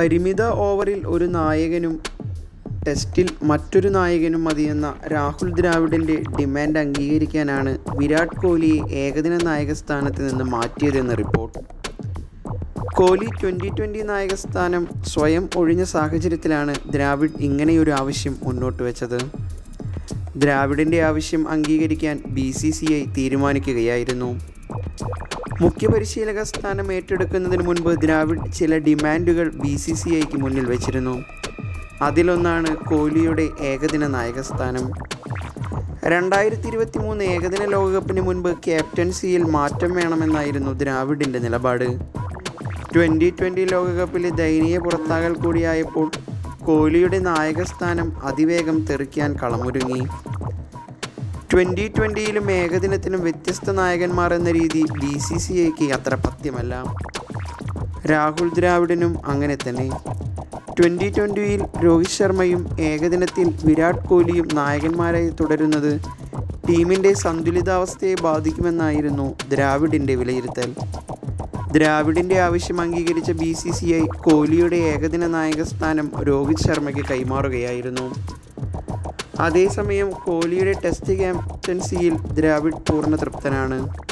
പരിമിത ഓവറിൽ ഒരു നായകനും ടെസ്റ്റിൽ മറ്റൊരു നായകനും മതിയെന്ന രാഹുൽ ദ്രാവിഡിൻ്റെ ഡിമാൻഡ് അംഗീകരിക്കാനാണ് വിരാട് കോഹ്ലിയെ ഏകദിന നായക സ്ഥാനത്ത് നിന്ന് മാറ്റിയതെന്ന് റിപ്പോർട്ട് കോഹ്ലി ട്വൻ്റി ട്വൻ്റി നായക സ്ഥാനം സ്വയം ഒഴിഞ്ഞ സാഹചര്യത്തിലാണ് ദ്രാവിഡ് ഇങ്ങനെയൊരു ആവശ്യം മുന്നോട്ട് വെച്ചത് ദ്രാവിഡിൻ്റെ ആവശ്യം അംഗീകരിക്കാൻ ബി സി സി ഐ തീരുമാനിക്കുകയായിരുന്നു മുഖ്യ പരിശീലക സ്ഥാനം ഏറ്റെടുക്കുന്നതിന് മുൻപ് ദ്രാവിഡ് ചില ഡിമാൻഡുകൾ ബി സി സി ഐക്ക് മുന്നിൽ വെച്ചിരുന്നു അതിലൊന്നാണ് കോഹ്ലിയുടെ ഏകദിന നായക സ്ഥാനം രണ്ടായിരത്തി ഇരുപത്തി മൂന്ന് ഏകദിന ലോകകപ്പിന് മുൻപ് ക്യാപ്റ്റൻസിയിൽ മാറ്റം വേണമെന്നായിരുന്നു ദ്രാവിഡിൻ്റെ നിലപാട് ട്വൻ്റി ട്വൻ്റി ലോകകപ്പിലെ ദയനീയ പുറത്താകൽ കൂടിയായപ്പോൾ കോഹ്ലിയുടെ നായകസ്ഥാനം അതിവേഗം തെറിക്കാൻ കളമൊരുങ്ങി ട്വൻ്റി ട്വൻ്റിയിലും ഏകദിനത്തിലും വ്യത്യസ്ത നായകന്മാർ എന്ന രീതി ബി സി സി ഐക്ക് അത്ര പഥ്യമല്ല രാഹുൽ ദ്രാവിഡിനും അങ്ങനെ തന്നെ ട്വൻ്റി ട്വൻ്റിയിൽ രോഹിത് ശർമ്മയും ഏകദിനത്തിൽ വിരാട് കോഹ്ലിയും നായകന്മാരായി തുടരുന്നത് ടീമിൻ്റെ സന്തുലിതാവസ്ഥയെ ബാധിക്കുമെന്നായിരുന്നു ദ്രാവിഡിൻ്റെ വിലയിരുത്തൽ ദ്രാവിഡിൻ്റെ ആവശ്യം അംഗീകരിച്ച ബി സി സി ഐ കോഹ്ലിയുടെ ഏകദിന നായക സ്ഥാനം രോഹിത് ശർമ്മയ്ക്ക് കൈമാറുകയായിരുന്നു അതേസമയം കോഹ്ലിയുടെ ടെസ്റ്റ് ക്യാപ്റ്റൻസിയിൽ ദ്രാവിഡ് പൂർണ്ണ തൃപ്തനാണ്